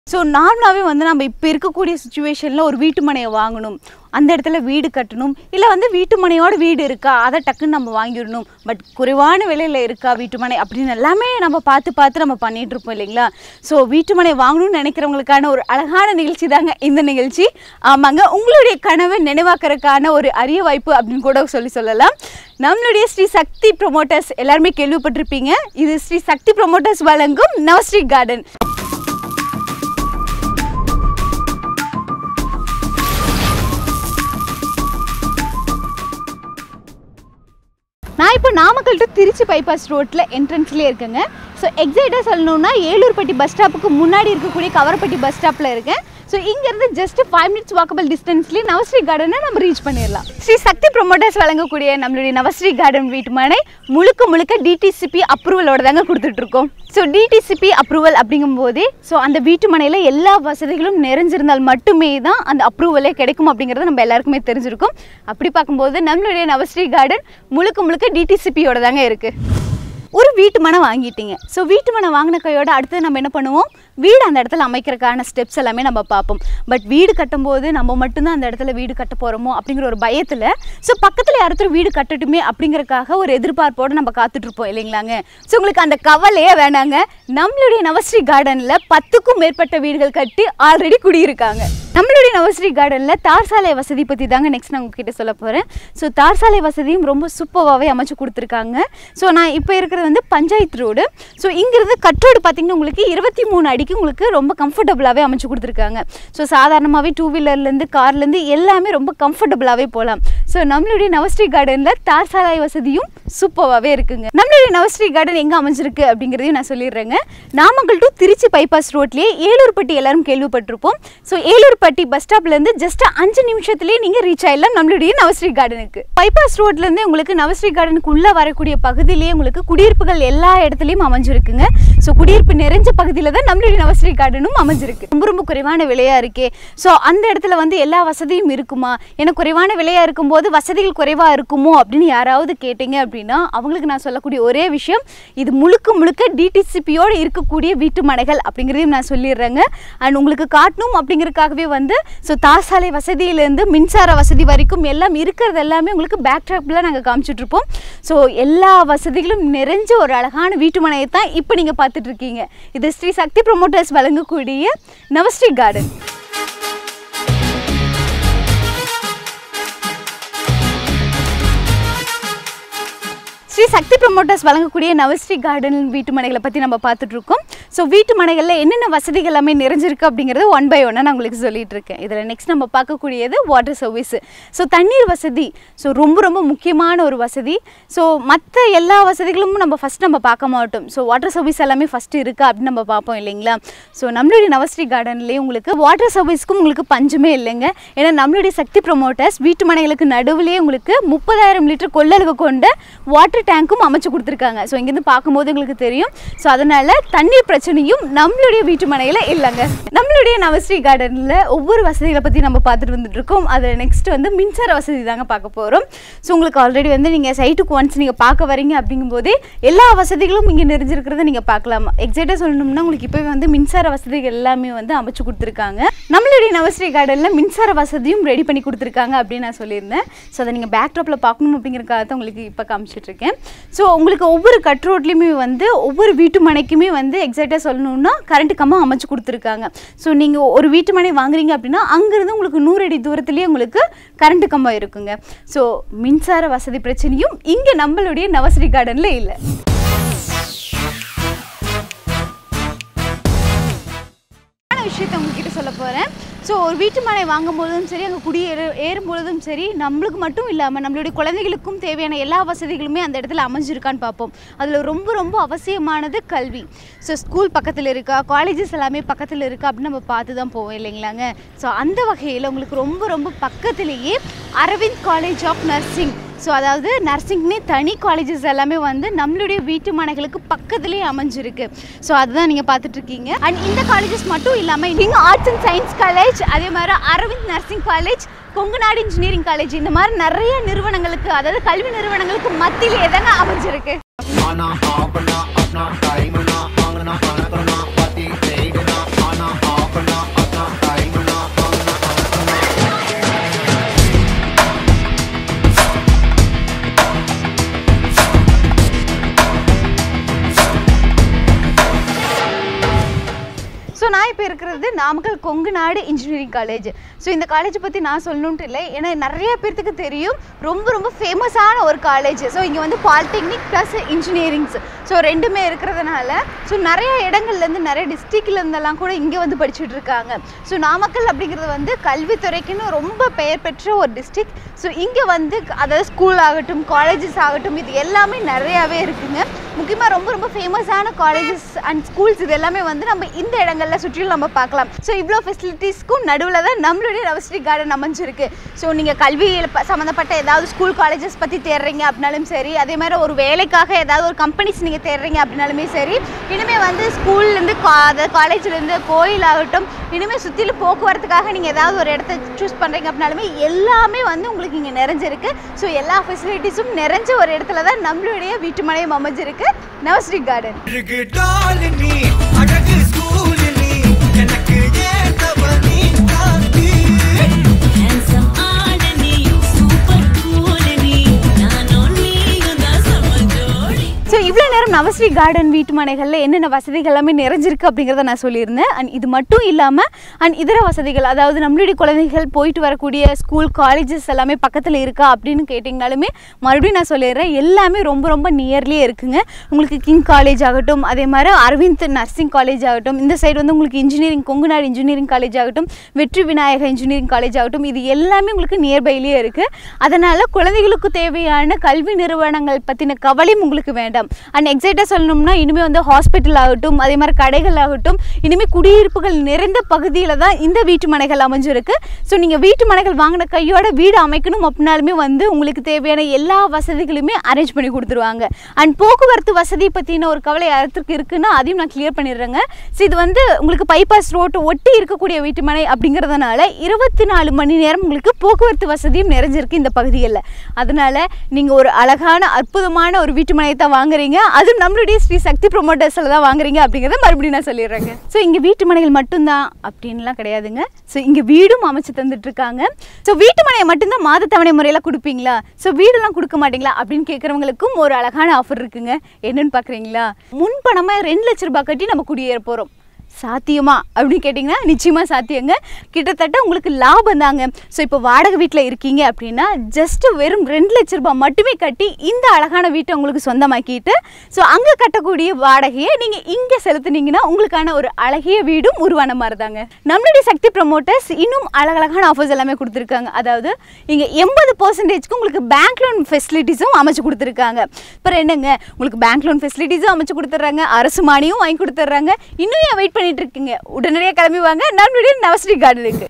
So நார்மலாகவே வந்து நம்ம இப்போ இருக்கக்கூடிய சுச்சுவேஷனில் ஒரு வீட்டு மனையை வாங்கணும் அந்த இடத்துல வீடு கட்டணும் இல்லை வந்து வீட்டு மனையோட வீடு இருக்கா அதை டக்குன்னு நம்ம வாங்கிடணும் பட் குறைவான விலையில் இருக்கா வீட்டு மனை அப்படின்னு எல்லாமே நம்ம பார்த்து பார்த்து நம்ம பண்ணிட்டு இருப்போம் இல்லைங்களா ஸோ வீட்டு மனை வாங்கணும்னு நினைக்கிறவங்களுக்கான ஒரு அழகான நிகழ்ச்சி தாங்க இந்த நிகழ்ச்சி ஆமாங்க உங்களுடைய கனவை நினைவாக்கறதுக்கான ஒரு அரிய வாய்ப்பு அப்படின்னு கூட சொல்லி சொல்லலாம் நம்மளுடைய ஸ்ரீ சக்தி ப்ரொமோட்டர்ஸ் எல்லாருமே கேள்விப்பட்டிருப்பீங்க இது ஸ்ரீ சக்தி ப்ரொமோட்டர்ஸ் வழங்கும் நவஸ்ரீ கார்டன் நான் இப்போ நாமக்கல் டு திருச்சி பைபாஸ் ரோட்டில் என்ட்ரன்ஸ்லேயே இருக்கேங்க ஸோ எக்ஸைட்டாக சொல்லணும்னா ஏலூர்பட்டி பஸ் ஸ்டாப்புக்கு முன்னாடி இருக்கக்கூடிய கவரப்பட்டி பஸ் ஸ்டாப்பில் இருக்கேன் ஸோ இங்கேருந்து ஜஸ்ட் ஃபைவ் மினிட்ஸ் வாக்கபிள் டிஸ்டன்ஸ்லேயே நவஸ்ரீ கார்டனை நம்ம ரீச் பண்ணிடலாம் ஸ்ரீ சக்தி ப்ரொமோட்டர்ஸ் வழங்கக்கூடிய நம்மளுடைய நவஸ்ரீ கார்டன் வீட்டு மனை முழுக்க முழுக்க டிடிசிபி அப்ரூவலோட தாங்க கொடுத்துட்ருக்கோம் ஸோ டிடிசிபி அப்ரூவல் அப்படிங்கும்போதே ஸோ அந்த வீட்டு மனையில் எல்லா வசதிகளும் நிறைஞ்சிருந்தால் மட்டுமே தான் அந்த அப்ரூவலே கிடைக்கும் அப்படிங்கிறது நம்ம எல்லாருக்குமே தெரிஞ்சிருக்கும் அப்படி பார்க்கும்போது நம்மளுடைய நவஸ்ரீ கார்டன் முழுக்க முழுக்க டிடிசிபியோட தாங்க இருக்குது ஒரு வீட்டு மனை வாங்கிட்டீங்க ஸோ வீட்டு மனை வாங்கின கையோட அடுத்து நம்ம என்ன பண்ணுவோம் வீடு அந்த இடத்துல அமைக்கிறதுக்கான ஸ்டெப்ஸ் எல்லாமே நம்ம பார்ப்போம் பட் வீடு கட்டும்போது நம்ம மட்டும்தான் அந்த இடத்துல வீடு கட்ட போகிறோமோ அப்படிங்கிற ஒரு பயத்தில் ஸோ பக்கத்தில் யாராச்சும் வீடு கட்டட்டுமே அப்படிங்கறக்காக ஒரு எதிர்பார்ப்போடு நம்ம காத்துட்ருப்போம் இல்லைங்களாங்க ஸோ உங்களுக்கு அந்த கவலையே வேணாங்க நம்மளுடைய நவஸ்ரீ கார்டனில் பத்துக்கும் மேற்பட்ட வீடுகள் கட்டி ஆல்ரெடி குடியிருக்காங்க நம்மளுடைய நவஸ்ரீ கார்டனில் தார் சாலை வசதி பற்றி தாங்க நெக்ஸ்ட் நான் உங்ககிட்ட சொல்ல போகிறேன் ஸோ தார் சாலை வசதியும் ரொம்ப சூப்பராகவே அமைச்சு கொடுத்துருக்காங்க ஸோ நான் இப்போ இருக்கிறது வந்து பஞ்சாயத்து ரோடு ஸோ இங்கிருந்து கட் ரோடு பார்த்தீங்கன்னா உங்களுக்கு இருபத்தி மூணு அடிக்கு உங்களுக்கு ரொம்ப கம்ஃபர்டபுளாகவே அமைச்சு கொடுத்துருக்காங்க ஸோ சாதாரணமாகவே டூ வீலர்லேருந்து கார்லேருந்து எல்லாமே ரொம்ப கம்ஃபர்டபுளாகவே போகலாம் ஸோ நம்மளுடைய நவஸ்ரீ கார்டனில் தார் சாலை வசதியும் சூப்பராகவே இருக்குங்க நம்மளுடைய நவஸ்ரீ கார்டன் எங்கே அமைஞ்சிருக்கு அப்படிங்கிறதையும் நான் சொல்லிடுறேங்க நாமக்கல் டு திருச்சி பைபாஸ் ரோட்லேயே ஏலூர்பட்டி எல்லாரும் கேள்விப்பட்டிருப்போம் ஸோ ஏலூர்பட்டி பஸ் ஸ்டாப்லேருந்து ஜஸ்ட் அஞ்சு நிமிஷத்துலேயே நீங்கள் ரீச் ஆயிடலாம் நம்மளுடைய நவஸ்ரீ கார்டனுக்கு பைபாஸ் ரோட்லேருந்து உங்களுக்கு நவஸ்ரீ கார்டனுக்கு உள்ளே வரக்கூடிய பகுதியிலேயே உங்களுக்கு குடியிருப்புகள் எல்லா இடத்துலையும் அமைஞ்சிருக்குங்க ஸோ குடியிருப்பு நிறைஞ்ச பகுதியில் தான் நம்மளுடைய நவஸ்ரீ கார்டனும் அமைஞ்சிருக்கு ரொம்ப ரொம்ப குறைவான விலையாக இருக்கே ஸோ அந்த இடத்துல வந்து எல்லா வசதியும் இருக்குமா ஏன்னா குறைவான விலையாக இருக்கும்போது வசதிகள் குறைவாக இருக்குமோ அப்படின்னு யாராவது கேட்டீங்க அப்படின்னா அவங்களுக்கு நான் சொல்லக்கூடிய ஒரே விஷயம் இது முழுக்க முழுக்க டிடிசிபியோடு இருக்கக்கூடிய வீட்டு மனைகள் அப்படிங்கிறதையும் நான் சொல்லிடுறேங்க அண்ட் உங்களுக்கு காட்டணும் அப்படிங்கிறதுக்காகவே வந்து ஸோ தாசாலை வசதியிலேருந்து மின்சார வசதி வரைக்கும் எல்லாம் இருக்கிறது எல்லாமே உங்களுக்கு பேக் ட்ராப்பில் நாங்கள் காமிச்சிட்ருப்போம் ஸோ எல்லா வசதிகளும் நிறைஞ்ச ஒரு அழகான வீட்டு மனையை தான் இப்போ நீங்கள் பார்த்துட்டு இருக்கீங்க இது ஸ்ரீ சக்தி ப்ரொமோட்டர்ஸ் வழங்கக்கூடிய நவஸ்ரீ கார்டன் ஸ்ரீ சக்தி ப்ரொமோட்டர்ஸ் வழங்கக்கூடிய நவஸ்ரீ கார்டன் வீட்டு மனைகளை பற்றி நம்ம பார்த்துட்டு இருக்கோம் ஸோ வீட்டு மனைகளில் என்னென்ன வசதிகள் எல்லாமே நிறைஞ்சிருக்கு அப்படிங்கிறது ஒன் பை ஒன்னாக நான் உங்களுக்கு சொல்லிட்டு இருக்கேன் இதில் நெக்ஸ்ட் நம்ம பார்க்கக்கூடியது வாட்டர் சர்வீஸ் ஸோ தண்ணீர் வசதி ஸோ ரொம்ப ரொம்ப முக்கியமான ஒரு வசதி ஸோ மற்ற எல்லா வசதிகளும் நம்ம ஃபஸ்ட் நம்ம பார்க்க மாட்டோம் ஸோ வாட்டர் சர்வீஸ் எல்லாமே ஃபஸ்ட்டு இருக்கா அப்படின்னு நம்ம பார்ப்போம் இல்லைங்களா ஸோ நம்மளுடைய நவஸ்ரீ கார்டன்லேயே உங்களுக்கு வாட்டர் சர்வீஸ்க்கும் உங்களுக்கு பஞ்சமே இல்லைங்க ஏன்னா நம்மளுடைய சக்தி ப்ரொமோட்டர்ஸ் வீட்டு மனைகளுக்கு நடுவுலேயே உங்களுக்கு முப்பதாயிரம் லிட்டர் கொள்ளளவு கொண்ட வாட்டர் டேங்க்கும் அமைச்சு கொடுத்துருக்காங்க ஸோ இங்கேருந்து பார்க்கும்போது உங்களுக்கு தெரியும் ஸோ அதனால் தண்ணீர் பிரச்சனையும் நம்மளுடைய வீட்டு மனையில் இல்லைங்க நம்மளுடைய நவஸ்ரீ கார்டனில் ஒவ்வொரு வசதிகளை பற்றி நம்ம பார்த்துட்டு வந்துட்டு இருக்கோம் அதில் நெக்ஸ்ட் வந்து மின்சார வசதி தாங்க பார்க்க போகிறோம் ஸோ உங்களுக்கு ஆல்ரெடி வந்து நீங்கள் சைட்டுக்கு ஒன்ஸ் நீங்கள் பார்க்க வரீங்க அப்படிங்கும்போதே எல்லா வசதிகளும் இங்கே நிறைஞ்சிருக்கிறத நீங்கள் பார்க்கலாம் எக்ஸாக்டாக சொல்லணும்னா உங்களுக்கு இப்போவே வந்து மின்சார வசதிகள் எல்லாமே வந்து அமைச்சு கொடுத்துருக்காங்க நம்மளுடைய நவஸ்ரீ கார்டனில் மின்சார வசதியும் ரெடி பண்ணி கொடுத்துருக்காங்க அப்படின்னு நான் சொல்லியிருந்தேன் ஸோ அதை நீங்கள் பேக்ட்ராப்பில் பார்க்கணும் அப்படிங்கிறக்காக தான் உங்களுக்கு இப்போ காமிச்சிட்ருக்கேன் ஸோ உங்களுக்கு ஒவ்வொரு கட் ரோட்லேயுமே வந்து ஒவ்வொரு வீட்டு மனைக்குமே வந்து எக்ஸாக்டாக சொல்லணும்னா கரண்ட் கம்பம் அமைச்சு கொடுத்துருக்காங்க ஸோ நீங்கள் ஒரு வீட்டு மனை வாங்குறீங்க அப்படின்னா அங்கேருந்து உங்களுக்கு நூறு அடி தூரத்துலேயே உங்களுக்கு கரண்ட் கம்பம் இருக்குங்க ஸோ மின்சார வசதி பிரச்சனையும் இங்கே நம்மளுடைய நவஸ்ரீ கார்டனில் இல்லை விஷயத்தை உங்ககிட்ட சொல்ல போகிறேன் ஸோ ஒரு வீட்டு மனை வாங்கும் பொழுதும் சரி அங்கே குடியேற ஏறும் பொழுதும் சரி நம்மளுக்கு மட்டும் இல்லாமல் நம்மளுடைய குழந்தைகளுக்கும் தேவையான எல்லா வசதிகளுமே அந்த இடத்துல அமைஞ்சிருக்கான்னு பார்ப்போம் அதில் ரொம்ப ரொம்ப அவசியமானது கல்வி ஸோ ஸ்கூல் பக்கத்தில் இருக்கா காலேஜஸ் எல்லாமே பக்கத்தில் இருக்கா அப்படின்னு நம்ம பார்த்து தான் போவோம் இல்லைங்களாங்க ஸோ அந்த வகையில் உங்களுக்கு ரொம்ப ரொம்ப பக்கத்திலேயே Aravind college of nursing so அதாவது நர்சிங்னே தனி காலேஜஸ் எல்லாமே வந்து நம்மளுடைய வீட்டு மனைகளுக்கு பக்கத்துலேயே அமைஞ்சிருக்கு ஸோ அதுதான் நீங்கள் பார்த்துட்ருக்கீங்க அண்ட் இந்த காலேஜஸ் மட்டும் இல்லாமல் நீங்கள் ஆர்ட்ஸ் அண்ட் சயின்ஸ் காலேஜ் அதே மாதிரி Aravind nursing college Kongunadu engineering college இந்த மாதிரி நிறைய நிறுவனங்களுக்கு அதாவது கல்வி நிறுவனங்களுக்கு மத்தியிலே தாங்க அமைஞ்சிருக்கு आना अपना अपना टाइम ना मांगना खाना करना पार्टी देखना आना अपना நான் இப்போ இருக்கிறது Namakkal Kongu Nadu engineering college so இந்த காலேஜ் பற்றி நான் சொல்லணுன்ட்டு இல்லை ஏன்னா நிறைய பேர்த்துக்கு தெரியும் ரொம்ப ரொம்ப ஃபேமஸான ஒரு காலேஜ் ஸோ இங்கே வந்து பாலிடெக்னிக் ப்ளஸ் இன்ஜினியரிங்ஸ் ஸோ ரெண்டுமே இருக்கிறதுனால ஸோ நிறைய இடங்கள்லேருந்து நிறைய டிஸ்ட்ரிக்ட்லேருந்தெல்லாம் கூட இங்கே வந்து படிச்சுட்டு இருக்காங்க ஸோ நாமக்கல் அப்படிங்கிறது வந்து கல்வித்துறைக்குன்னு ரொம்ப பெயர் பெற்ற ஒரு டிஸ்ட்ரிக்ட் ஸோ இங்கே வந்து அதாவது ஸ்கூல் ஆகட்டும் காலேஜஸ் ஆகட்டும் இது எல்லாமே நிறையாவே இருக்குங்க முக்கியமாக ரொம்ப ரொம்ப ஃபேமஸான காலேஜஸ் அண்ட் ஸ்கூல்ஸ் இது எல்லாமே வந்து நம்ம இந்த இடங்களில் சுற்றிலும் நம்ம பார்க்கலாம் ஸோ இவ்வளோ ஃபெசிலிட்டிஸ்க்கும் நடுவில் தான் நம்மளுடைய நவஸ்ரீ கார்டன் அமைஞ்சிருக்கு ஸோ நீங்கள் கல்வியில் ப- சம்மந்தப்பட்ட ஏதாவது ஸ்கூல் காலேஜஸ் பற்றி தேடுறீங்க அப்படின்னாலும் சரி அதே மாதிரி ஒரு வேலைக்காக ஏதாவது ஒரு கம்பெனிஸ் நீங்கள் தேடுறீங்க அப்படின்னாலுமே சரி இனிமேல் வந்து ஸ்கூல்லேருந்து கா அதாவது காலேஜ்லேருந்து கோயில் ஆகட்டும் இனிமேல் சுற்றிலும் போக்குவரத்துக்காக நீங்கள் ஏதாவது ஒரு இடத்த சூஸ் பண்ணுறீங்க அப்படின்னாலுமே எல்லாமே வந்து உங்களுக்கு இங்கே நிறைஞ்சிருக்கு ஸோ எல்லா ஃபெசிலிட்டிஸும் நிறைஞ்ச ஒரு இடத்துல தான் நம்மளுடைய வீட்டு மனையும் அமைஞ்சிருக்கு நவஸ்ரீ கார்டன் அழகு டால் நீ அழகு ஸ்கூல் நீ எனக்கு ஏத்தவ நீ காந்தி Handsome ஆனனி, super cool நீ, நானும் நீயும் தான் செம ஜோடி. ஸோ இவ்வளோ நேரம் நவஸ்ரீ கார்டன் வீட்டு மனைகளில் என்னென்ன வசதிகள் எல்லாமே நிறைஞ்சிருக்கு அப்படிங்கிறத நான் சொல்லியிருந்தேன் அண்ட் இது மட்டும் இல்லாமல் அண்ட் இதர வசதிகள் அதாவது நம்மளுடைய குழந்தைகள் போயிட்டு வரக்கூடிய ஸ்கூல் காலேஜஸ் எல்லாமே பக்கத்தில் இருக்கா அப்படின்னு கேட்டிங்கனாலுமே மறுபடியும் நான் சொல்லிடுறேன் எல்லாமே ரொம்ப ரொம்ப நியர்லியே இருக்குங்க உங்களுக்கு கிங் காலேஜ் ஆகட்டும் அதே மாதிரி அரவிந்த் நர்சிங் காலேஜ் ஆகட்டும் இந்த சைடு வந்து உங்களுக்கு இன்ஜினியரிங் கொங்குநாடு இன்ஜினியரிங் காலேஜ் ஆகட்டும் வெற்றி விநாயகா இன்ஜினியரிங் காலேஜ் ஆகட்டும் இது எல்லாமே உங்களுக்கு நியர்பைலேயே இருக்குது அதனால் குழந்தைகளுக்கு தேவையான கல்வி நிறுவனங்கள் பற்றின கவலையும் உங்களுக்கு வேண்டாம் அண்ட் எக்ஸைட்டாக சொல்லணும்னா இனிமேல் வந்து ஹாஸ்பிட்டல் ஆகட்டும் அதே மாதிரி கடைகள் ஆகட்டும் இனிமேல் குடியிருப்புகள் நிறைந்த பகுதியில் தான் இந்த வீட்டு மனைகள் அமைஞ்சிருக்கு ஸோ நீங்கள் வீட்டு மனைகள் வாங்கின கையோட வீடு அமைக்கணும் அப்படின்னாலுமே வந்து உங்களுக்கு தேவையான எல்லா வசதிகளுமே அரேஞ்ச் பண்ணி கொடுத்துருவாங்க அண்ட் போக்குவரத்து வசதி பற்றின ஒரு கவலை யாருக்கு இருக்குன்னா அதையும் நான் கிளியர் பண்ணிடுறேங்க ஸோ இது வந்து உங்களுக்கு பைபாஸ் ரோட்டு ஒட்டி இருக்கக்கூடிய வீட்டு மனை அப்படிங்கிறதுனால இருபத்தி நாலு மணி நேரம் உங்களுக்கு போக்குவரத்து வசதியும் நிறைஞ்சிருக்கு இந்த பகுதிகளில் அதனால நீங்கள் ஒரு அழகான அற்புதமான ஒரு வீட்டு மனையை தான் வாங்குறீங்க அதுவும் நம்மளுடைய ஸ்ரீ சக்தி ப்ரொமோட்டர்ஸில் தான் வாங்குறீங்க அப்படிங்கிறத மறுபடியும் நான் சொல்லிடுறேங்க ஸோ இங்கே வீட்டு மனைகள் மட்டும்தான் அப்படின்லாம் கிடையாதுங்க ஸோ இங்கே வீடும் அமைச்சு தந்துட்டு இருக்காங்க ஸோ வீட்டு மனையை மட்டும்தான் மாத தவணை முறையில் கொடுப்பீங்களா ஸோ வீடெல்லாம் கொடுக்க மாட்டீங்களா அப்படின்னு கேட்குறவங்களுக்கும் ஒரு அழகான ஆஃபர் இருக்குங்க என்னன்னு பார்க்குறீங்களா முன் பணமாக ரெண்டு லட்ச ரூபாய் கட்டி நம்ம குடியேற போகிறோம் சாத்தியமா அப்படின்னு கேட்டிங்கன்னா நிச்சயமாக சாத்தியங்க கிட்டத்தட்ட உங்களுக்கு லாபம் தாங்க ஸோ இப்போ வாடகை வீட்டில் இருக்கீங்க அப்படின்னா ஜஸ்ட் வெறும் ரெண்டு லட்ச ரூபாய் மட்டுமே கட்டி இந்த அழகான வீட்டை உங்களுக்கு சொந்தமாக்கிட்டு ஸோ அங்கே கட்டக்கூடிய வாடகையை நீங்கள் இங்கே செலுத்துனீங்கன்னா உங்களுக்கான ஒரு அழகிய வீடும் உருவான மாதிரி தாங்க நம்மளுடைய சக்தி ப்ரமோட்டர்ஸ் இன்னும் அழகழகான ஆஃபர்ஸ் எல்லாமே கொடுத்துருக்காங்க அதாவது இங்கே எண்பது பர்சன்டேஜ்க்கு உங்களுக்கு பேங்க் லோன் ஃபெசிலிட்டிஸும் அமைச்சு கொடுத்துருக்காங்க அப்புறம் என்னங்க உங்களுக்கு பேங்க் லோன் ஃபெசிலிட்டிஸும் அமைச்சு கொடுத்துட்றாங்க அரசு மானியம் வாங்கி கொடுத்துட்றாங்க இன்னும் ஏன் வெயிட் பண்ணிட்டு இருக்கீங்க உடனடியாக கிளம்பி வாங்க நம்மளுடைய நவஸ்ரீ கார்டனுக்கு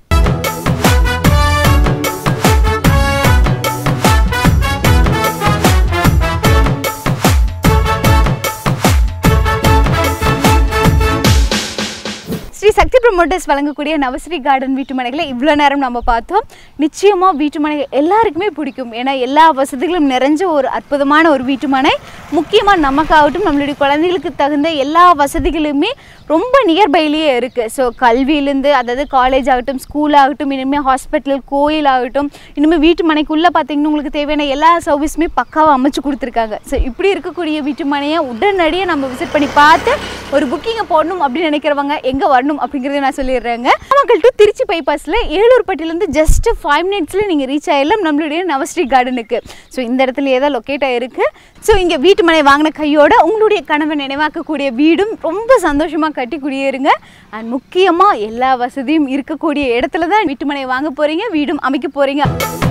ஸ்ரீ சக்தி ப்ரமோட்டர்ஸ் வழங்கக்கூடிய நவஸ்ரீ கார்டன் வீட்டு மனைகளை இவ்வளோ நேரம் நம்ம பார்த்தோம் நிச்சயமாக வீட்டு மனைகள் எல்லாருக்குமே பிடிக்கும் ஏன்னா எல்லா வசதிகளும் நிறைஞ்ச ஒரு அற்புதமான ஒரு வீட்டு மனை முக்கியமாக நமக்காகட்டும் நம்மளுடைய குழந்தைகளுக்கு தகுந்த எல்லா வசதிகளுமே ரொம்ப நியர்பைலேயே இருக்குது ஸோ கல்வியிலேருந்து அதாவது காலேஜ் ஆகட்டும் ஸ்கூல் ஆகட்டும் இனிமேல் ஹாஸ்பிட்டல் கோயில் ஆகட்டும் இனிமேல் வீட்டு மனைக்குள்ளே பார்த்தீங்கன்னா உங்களுக்கு தேவையான எல்லா சர்வீஸுமே பக்காவாக அமைச்சு கொடுத்துருக்காங்க ஸோ இப்படி இருக்கக்கூடிய வீட்டு மனையை உடனடியாக நம்ம விசிட் பண்ணி பார்த்து ஒரு புக்கிங்கை போடணும் அப்படின்னு நினைக்கிறவங்க எங்கே வரணும் அப்படிங்கிறத நான் சொல்லிடுறேங்க நாமக்கல் டு திருச்சி பைபாஸில் ஏலூர்பட்டியிலேருந்து ஜஸ்ட் ஃபைவ் மினிட்ஸில் நீங்கள் ரீச் ஆகிடலாம் நம்மளுடைய நவஸ்ரீ கார்டனுக்கு ஸோ இந்த இடத்துல ஏதோ லொக்கேட் ஆகிருக்கு ஸோ இங்கே வீட்டு மனை வாங்கின கையோட உங்களுடைய கனவை நினைவாக்கக்கூடிய வீடும் ரொம்ப சந்தோஷமாக கட்டி குடியேறுங்க அண்ட் முக்கியமாக எல்லா வசதியும் இருக்கக்கூடிய இடத்துல தான் வீட்டு மனை வாங்க போகிறீங்க வீடும் அமைக்க போகிறீங்க